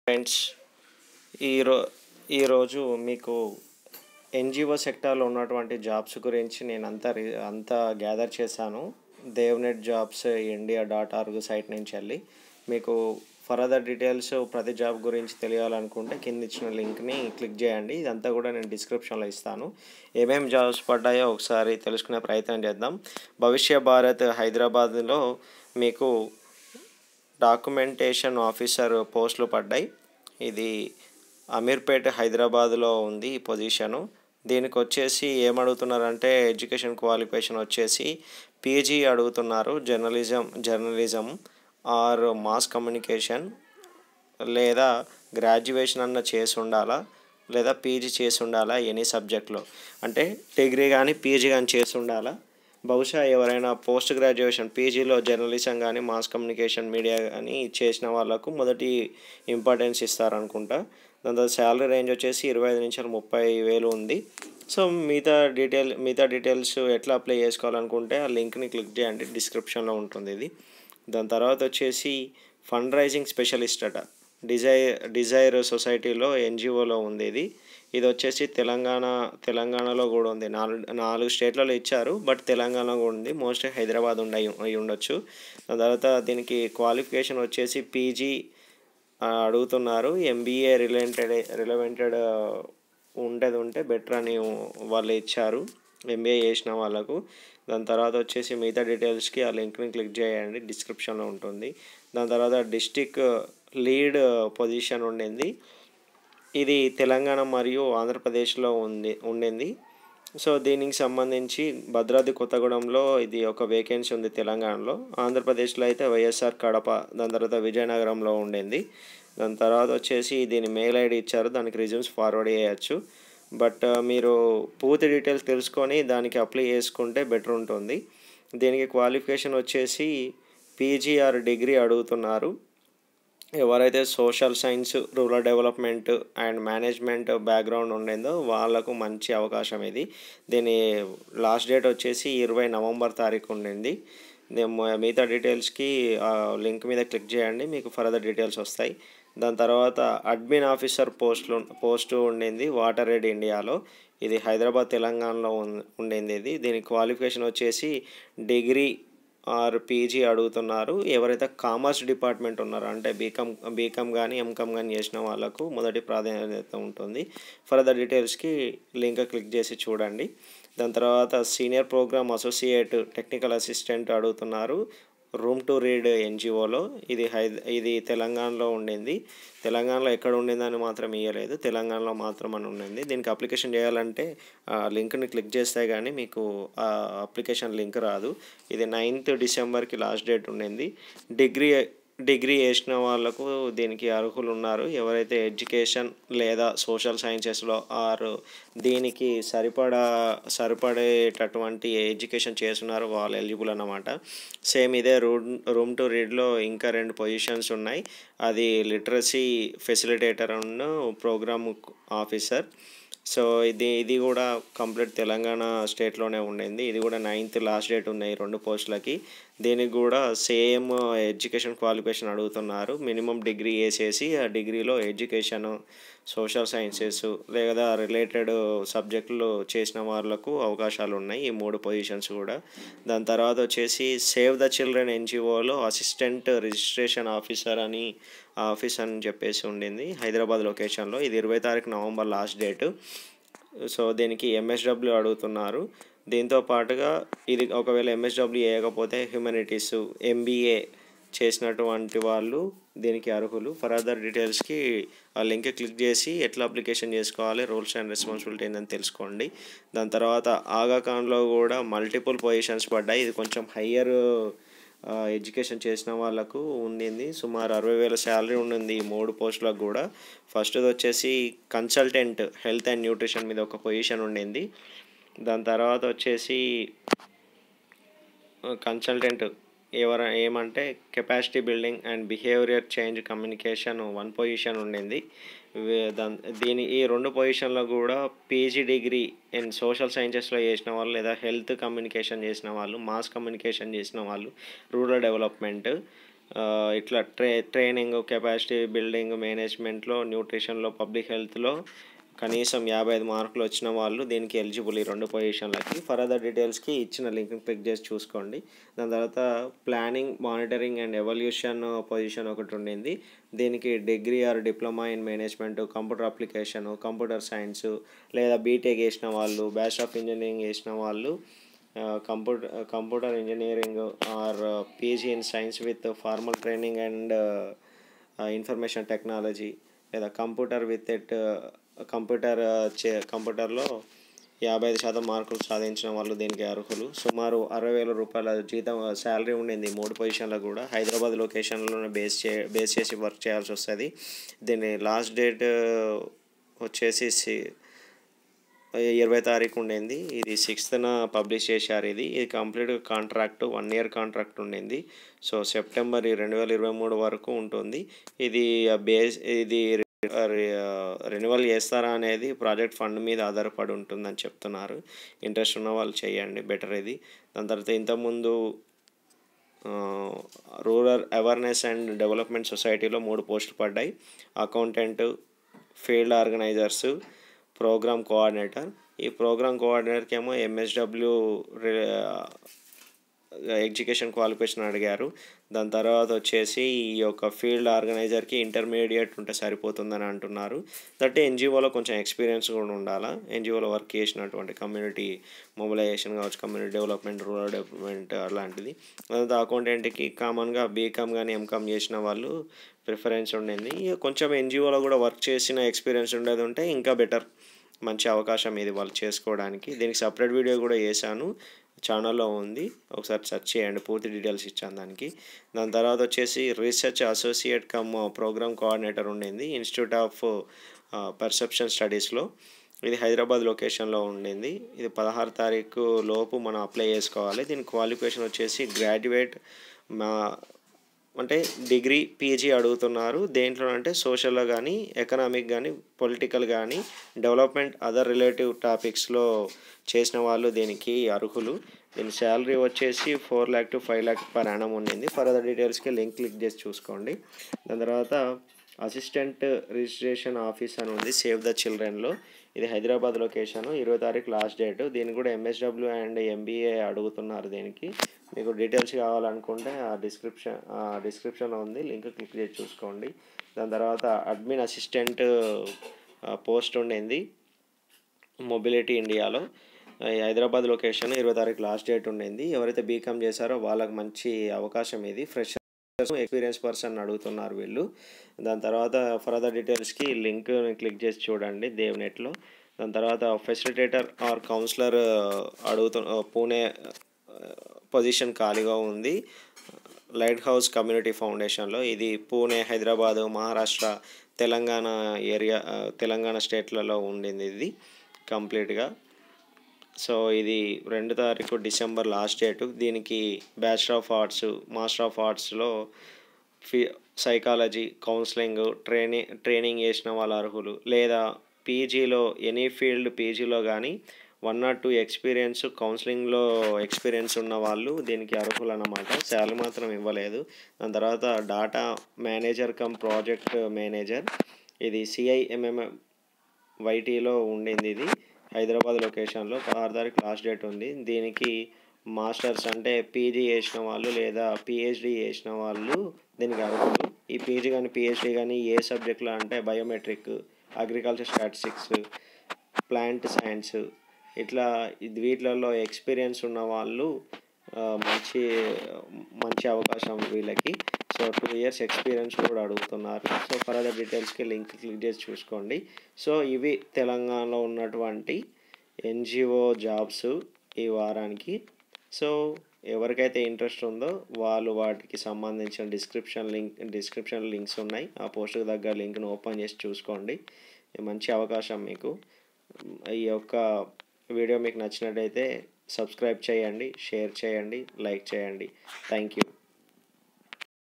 friends ఈరో ఈరోజు మీకు ఎన్జిఓ సెక్టార్లో ఉన్నటువంటి జాబ్స్ గురించి నేను అంతా రి- అంతా గ్యాదర్ చేశాను Devnet jobs India dot org site నుంచి వెళ్ళి మీకు ఫర్దర్ డీటెయిల్స్ ప్రతి జాబ్ గురించి తెలియాలనుకుంటే కింద ఇచ్చిన లింక్ని క్లిక్ చేయండి ఇదంతా కూడా నేను డిస్క్రిప్షన్లో ఇస్తాను ఏమేమి జాబ్స్ పడ్డాయో ఒకసారి తెలుసుకునే ప్రయత్నం చేద్దాం భవిష్య భారత్ హైదరాబాద్లో మీకు డాక్యుమెంటేషన్ ఆఫీసర్ పోస్టులు పడ్డాయి ఇది అమీర్పేట్ హైదరాబాద్లో ఉంది ఈ పొజిషను దీనికి వచ్చేసి ఏమడుగుతున్నారంటే ఎడ్యుకేషన్ క్వాలిఫికేషన్ వచ్చేసి పీజీ అడుగుతున్నారు journalism journalism or mass communication లేదా గ్రాడ్యుయేషన్ అన్న చేసి ఉండాలా లేదా పీజీ చేసి ఉండాలా ఎనీ సబ్జెక్ట్లో అంటే డిగ్రీ కానీ పీజీ కానీ చేసి ఉండాలా బహుశా ఎవరైనా పోస్ట్ గ్రాడ్యుయేషన్ పీజీలో జర్నలిజం కానీ మాస్ కమ్యూనికేషన్ మీడియా కానీ చేసిన వాళ్ళకు మొదటి ఇంపార్టెన్స్ ఇస్తారనుకుంటా దాని తర్వాత శాలరీ రేంజ్ వచ్చేసి ఇరవై ఐదు నుంచి ముప్పై వేలు ఉంది సో మిగతా డీటెయిల్ మిగతా డీటెయిల్స్ ఎట్లా అప్లై చేసుకోవాలనుకుంటే ఆ లింక్ని క్లిక్ చేయండి డిస్క్రిప్షన్లో ఉంటుంది ఇది దాని తర్వాత వచ్చేసి ఫండ్ రైజింగ్ స్పెషలిస్ట్ అట డిజైర్ డిజైర్ సొసైటీలో ఎన్జిఓలో ఉంది ఇది ఇది వచ్చేసి తెలంగాణ తెలంగాణలో కూడా ఉంది నాలుగు నాలుగు స్టేట్లలో ఇచ్చారు బట్ తెలంగాణలో కూడా ఉంది మోస్ట్లీ హైదరాబాద్ ఉండ అయి ఉండొచ్చు దాని తర్వాత దీనికి క్వాలిఫికేషన్ వచ్చేసి పీజీ అడుగుతున్నారు ఎంబీఏ రిలేటెడ్ రిలవెంటెడ్ ఉండేది ఉంటే బెటర్ అని వాళ్ళు ఇచ్చారు ఎంబీఏ చేసిన వాళ్ళకు దాని తర్వాత వచ్చేసి మిగతా డీటెయిల్స్కి ఆ లింక్ని క్లిక్ చేయండి డిస్క్రిప్షన్లో ఉంటుంది దాని తర్వాత డిస్టిక్ లీడ్ పొజిషన్ ఉండింది ఇది తెలంగాణ మరియు ఆంధ్రప్రదేశ్లో ఉంది ఉండింది సో దీనికి సంబంధించి భద్రాద్రి కొత్తగూడెంలో ఇది ఒక వేకెన్సీ ఉంది తెలంగాణలో ఆంధ్రప్రదేశ్లో అయితే వైఎస్ఆర్ కడప దాని తర్వాత విజయనగరంలో ఉండింది దాని తర్వాత వచ్చేసి దీని మెయిల్ ఐడి ఇచ్చారు దానికి రిజ్యూమ్స్ ఫార్వర్డ్ చేయొచ్చు బట్ మీరు పూర్తి డీటెయిల్స్ తెలుసుకొని దానికి అప్లై చేసుకుంటే బెటర్ ఉంటుంది దీనికి క్వాలిఫికేషన్ వచ్చేసి పీజీఆర్ డిగ్రీ అడుగుతున్నారు ఎవరైతే social science rural development and management background ఉండిందో వాళ్ళకు మంచి అవకాశం ఇది దీని లాస్ట్ డేట్ వచ్చేసి ఇరవై నవంబర్ తారీఖు ఉండింది దే- మిగతా డీటెయిల్స్కి లింక్ మీద క్లిక్ చేయండి మీకు ఫర్దర్ డీటెయిల్స్ వస్తాయి దాని తర్వాత అడ్మిన్ ఆఫీసర్ పోస్టులు పోస్టు ఉండింది వాటర్ రెడ్ ఇండియాలో ఇది హైదరాబాద్ తెలంగాణలో ఉన్- ఉండింది ఇది దీని క్వాలిఫికేషన్ వచ్చేసి డిగ్రీ ఆర్ పీజీ అడుగుతున్నారు ఎవరైతే కామర్స్ డిపార్ట్మెంట్ ఉన్నారో అంటే బీకామ్ బీకామ్ కానీ ఎంకామ్ కానీ చేసిన వాళ్ళకు మొదటి ప్రాధాన్యత ఉంటుంది ఫర్దర్ డీటెయిల్స్కి లింక్ క్లిక్ చేసి చూడండి దాని తర్వాత senior programme associate technical assistant అడుగుతున్నారు రూమ్ టు రీడ్ ఎన్జిఓలో ఇది హై ఇది తెలంగాణలో ఉండింది తెలంగాణలో ఎక్కడ ఉండిందని మాత్రం ఇవ్వలేదు తెలంగాణలో మాత్రం అని ఉండింది దీనికి అప్లికేషన్ చేయాలంటే ఆ లింక్ని క్లిక్ చేస్తే కానీ మీకు ఆ అప్లికేషన్ లింక్ రాదు ఇది నైన్త్ డిసెంబర్కి లాస్ట్ డేట్ ఉండింది డిగ్రీ డిగ్రీ చేసిన వాళ్ళకు దీనికి అర్హులు ఉన్నారు ఎవరైతే ఎడ్యుకేషన్ లేదా సోషల్ సైన్సెస్లో ఆర్ దీనికి సరిపడా సరిపడేటటువంటి ఎడ్యుకేషన్ చేస్తున్నారో వాళ్ళు ఎలిజిబుల్ అన్నమాట సేమ్ ఇదే రూమ్ రూమ్ టు రీడ్లో ఇంకా రెండు పొజిషన్స్ ఉన్నాయి అది literacy facilitator and programme officer so ఇది ఇది కూడా కంప్లీట్ తెలంగాణ స్టేట్లోనే ఉండింది ఇది కూడా నైన్త్ లాస్ట్ డేట్ ఉన్నాయి రెండు పోస్టులకి దీనికి కూడా సేమ్ ఎడ్యుకేషన్ క్వాలిఫికేషన్ అడుగుతున్నారు మినిమం డిగ్రీ వేసేసి ఆ డిగ్రీలో ఎడ్యుకేషన్ సోషల్ సైన్సెస్ లేదా రిలేటెడ్ సబ్జెక్టులు చేసిన వాళ్ళకు అవకాశాలు ఉన్నాయి ఈ మూడు పొజిషన్స్ కూడా దాని తర్వాత వచ్చేసి సేవ్ ద చిల్డ్రన్ ఎన్జిఓలో అసిస్టెంట్ రిజిస్ట్రేషన్ ఆఫీసర్ అని ఆఫీస్ అని చెప్పేసి ఉండింది హైదరాబాద్ లొకేషన్లో ఇది ఇరవై తారీఖు నవంబర్ లాస్ట్ డేట్ సో దీనికి ఎంఎస్డబ్ల్యూ అడుగుతున్నారు దీంతో పాటుగా ఇది ఒకవేళ ఎంఎస్డబ్ల్యూ వేయకపోతే హ్యూమనిటీస్ ఎంబీఏ చేసినటువంటి వాళ్ళు దీనికి అర్హులు ఫర్దర్ డీటెయిల్స్కి ఆ లింక్ క్లిక్ చేసి ఎట్లా అప్లికేషన్ చేసుకోవాలి రూల్స్ అండ్ రెస్పాన్సిబిలిటీ ఏందని తెలుసుకోండి దాని తర్వాత ఆగాఖాన్లో కూడా మల్టిపుల్ పొజిషన్స్ పడ్డాయి ఇది కొంచెం హయ్యర్ ఎడ్యుకేషన్ చేసిన వాళ్ళకు ఉండింది సుమారు అరవై వేల శాలరీ ఉండింది ఈ మూడు పోస్టులకు కూడా ఫస్ట్ది వచ్చేసి కన్సల్టెంట్ హెల్త్ అండ్ న్యూట్రిషన్ మీద ఒక పొజిషన్ ఉండింది దాని తర్వాత వచ్చేసి కన్సల్టెంట్ ఎవర ఏమంటే capacity building and behaviour change communication one position ఉండింది వే- దాన్ దీని ఈ రెండు పొజిషన్లో కూడా పీజీ డిగ్రీ ఇన్ సోషల్ సైన్సెస్లో చేసిన వాళ్ళు లేదా హెల్త్ కమ్యూనికేషన్ చేసిన వాళ్ళు మాస్ కమ్యూనికేషన్ చేసిన వాళ్ళు రూరల్ డెవలప్మెంట్ ఆ, ఇట్లా ట్రే ట్రైనింగ్ కెపాసిటీ బిల్డింగ్ మేనేజ్మెంట్లో న్యూట్రిషన్లో పబ్లిక్ హెల్త్లో కనీసం యాభై ఐదు మార్కులు వచ్చిన వాళ్ళు దీనికి ఎలిజిబుల్ ఈ రెండు పొజిషన్లకి ఫర్దర్ డీటెయిల్స్కి ఇచ్చిన లింక్ క్లిక్ చేసి చూసుకోండి దాని తర్వాత planning monitoring and evaluation position ఒకటి ఉండింది దీనికి degree or diploma in management computer application computer science లేదా బీటెక్ చేసిన వాళ్ళు బ్యాచలర్ ఆఫ్ ఇంజనీరింగ్ చేసిన వాళ్ళు computer computer engineering or PG in science with formal training and information technology లేదా computer with at computer చే కంప్యూటర్లో యాభై ఐదు శాతం మార్కులు సాధించిన వాళ్ళు దీనికి అర్హులు సుమారు అరవై వేల రూపాయల జీతం శాలరీ ఉండింది మూడు పొజిషన్లకు కూడా హైదరాబాద్ లొకేషన్లోనే బేస్ చే బేస్ చేసి వర్క్ చేయాల్సి వస్తుంది దీని లాస్ట్ డేట్ వచ్చేసి సి- ఇరవై తారీఖు ఉండింది ఇది సిక్స్త్న పబ్లిష్ చేశారు ఇది ఇది complete contract one year contract ఉండింది సో సెప్టెంబర్ రెండు వేల ఇరవై మూడు వరకు ఉంటుంది ఇది బేస్ ఇది రెన్యువల్ చేస్తారా అనేది ప్రాజెక్ట్ ఫండ్ మీద ఆధారపడి ఉంటుందని చెప్తున్నారు ఇంట్రెస్ట్ ఉన్న వాళ్ళు చేయండి బెటర్ ఇది దాని తర్వాత ఇంతకుముందు రూరల్ అవేర్నెస్ అండ్ డెవలప్మెంట్ సొసైటీలో మూడు పోస్టులు పడ్డాయి accountant field organisers programme coordinator ఈ ప్రోగ్రామ్ కోఆర్డినేటర్కి ఏమో ఎంఎస్డబ్ల్యూ ఎడ్యుకేషన్ క్వాలిఫికేషన్ అడిగారు దాని తర్వాత వచ్చేసి ఈ యొక్క ఫీల్డ్ ఆర్గనైజర్కి ఇంటర్మీడియట్ ఉంటే సరిపోతుందని అంటున్నారు దట్ ఎన్జిఓలో కొంచెం ఎక్స్పీరియన్స్ కూడా ఉండాలా ఎన్జిఓలో వర్క్ చేసినటువంటి కమ్యూనిటీ మొబిలైజేషన్ కావచ్చు కమ్యూనిటీ డెవలప్మెంట్ రూరల్ డెవలప్మెంట్ అలాంటిది తర్వాత అకౌంటెంట్కి కామన్గా బీకామ్ కానీ ఎంకామ్ చేసిన వాళ్ళు ప్రిఫరెన్స్ ఉండింది ఇక కొంచెం ఎన్జిఓలో కూడా వర్క్ చేసిన ఎక్స్పీరియన్స్ ఉండేది ఉంటే ఇంకా బెటర్ మంచి అవకాశం ఇది వాళ్ళు చేసుకోవడానికి దీనికి సపరేట్ వీడియో కూడా చేశాను ఛానల్లో ఉంది ఒకసారి సెర్చ్ చేయండి పూర్తి డీటెయిల్స్ ఇచ్చాను దానికి దాని తర్వాత వచ్చేసి research associate cum programme coordinator ఉండింది ఇన్స్టిట్యూట్ ఆఫ్ పర్సెప్షన్ స్టడీస్లో ఇది హైదరాబాద్ లొకేషన్లో ఉండింది ఇది పదహారు తారీఖు లోపు మనం అప్లై చేసుకోవాలి దీని క్వాలిఫికేషన్ వచ్చేసి గ్రాడ్యుయేట్ మా అంటే డిగ్రీ పీజీ అడుగుతున్నారు దేంట్లో అంటే సోషల్లో కానీ ఎకనామిక్ కానీ పొలిటికల్ కానీ డెవలప్మెంట్ అదర్ రిలేటివ్ టాపిక్స్లో చేసిన వాళ్ళు దీనికి అర్హులు దీని శాలరీ వచ్చేసి four lakh to five lakh per annum ఉండింది ఫర్దర్ డీటెయిల్స్కి లింక్ క్లిక్ చేసి చూసుకోండి దాని తర్వాత అసిస్టెంట్ రిజిస్ట్రేషన్ ఆఫీస్ అని ఉంది సేవ్ ద చిల్డ్రన్లో ఇది హైదరాబాద్ లొకేషన్ ఇరవై తారీఖు లాస్ట్ డేట్ దీనికి కూడా ఎంఎస్డబ్ల్యూ అండ్ ఎంబీఏ అడుగుతున్నారు దీనికి మీకు డీటెయిల్స్ కావాలనుకుంటే ఆ డిస్క్రిప్షన్ ఆ డిస్క్రిప్షన్లో ఉంది లింక్ క్లిక్ చేసి చూసుకోండి దాని తర్వాత అడ్మిన్ అసిస్టెంట్ పోస్ట్ ఉండింది మొబిలిటీ ఇండియాలో ఈ హైదరాబాద్ లొకేషన్ ఇరవై తారీఖు లాస్ట్ డేట్ ఉండింది ఎవరైతే బీకామ్ చేశారో వాళ్ళకి మంచి అవకాశం ఇది ఫ్రెష్ ఎక్స్పీరియన్స్ పర్సన్ అడుగుతున్నారు వీళ్ళు దాని తర్వాత ఫర్దర్ డీటెయిల్స్కి లింక్ క్లిక్ చేసి చూడండి దేవ్నెట్లో దాని తర్వాత ఫెసిలిటేటర్ ఆర్ కౌన్సిలర్ అడుగుతు పూణే పొజిషన్ ఖాళీగా ఉంది లైట్ హౌస్ కమ్యూనిటీ ఫౌండేషన్లో ఇది పూణే హైదరాబాదు మహారాష్ట్ర తెలంగాణ ఏరియా తెలంగాణ స్టేట్లలో ఉండింది ఇది కంప్లీట్గా సో ఇది రెండు తారీఖు డిసెంబర్ లాస్ట్ డేటు దీనికి bachelor of arts master of ఆర్ట్స్లో ఫి సైకాలజీ కౌన్సిలింగ్ ట్రైనింగ్ ట్రైనింగ్ చేసిన వాళ్ళ అర్హులు లేదా పీజీలో ఎనీ ఫీల్డ్ పీజీలో కానీ వన్ నాట్ టూ ఎక్స్పీరియన్స్ కౌన్సిలింగ్లో ఎక్స్పీరియన్స్ ఉన్న వాళ్ళు దీనికి అర్హులు అన్నమాట శాలరీ మాత్రం ఇవ్వలేదు దాని తర్వాత data manager cum project manager ఇది సిఐఎంఎం వైటీలో ఉండింది ఇది హైదరాబాద్ లొకేషన్లో పదహారు తారీఖు లాస్ట్ డేట్ ఉంది దీనికి మాస్టర్స్ అంటే పీజీ చేసిన వాళ్ళు లేదా పిహెచ్డి చేసిన వాళ్ళు దీనికి అర్హులు ఈ పీజీ కానీ పిహెచ్డి కానీ ఏ సబ్జెక్ట్లో అంటే biometric agriculture statistics plant science ఇట్లా ఇది వీటిలలో ఎక్స్పీరియన్స్ ఉన్న వాళ్ళు ఆ, మంచి మంచి అవకాశం వీళ్ళకి సో టూ ఇయర్స్ ఎక్స్పీరియన్స్ కూడా అడుగుతున్నారు సో ఫర్దర్ డీటెయిల్స్కి లింక్ క్లిక్ చేసి చూసుకోండి సో ఇవి తెలంగాణలో ఉన్నటువంటి ఎన్జిఓ జాబ్స్ ఈ వారానికి సో ఎవరికైతే ఇంట్రెస్ట్ ఉందో వాళ్ళు వాటికి సంబంధించిన డిస్క్రిప్షన్ లింక్ డిస్క్రిప్షన్ లింక్స్ ఉన్నాయి ఆ పోస్ట్కి తగ్గ లింక్ను ఓపెన్ చేసి చూసుకోండి ఇది మంచి అవకాశం మీకు ఈ యొక్క వీడియో మీకు నచ్చినట్టయితే సబ్స్క్రైబ్ చేయండి షేర్ చేయండి లైక్ చేయండి థ్యాంక్ యూ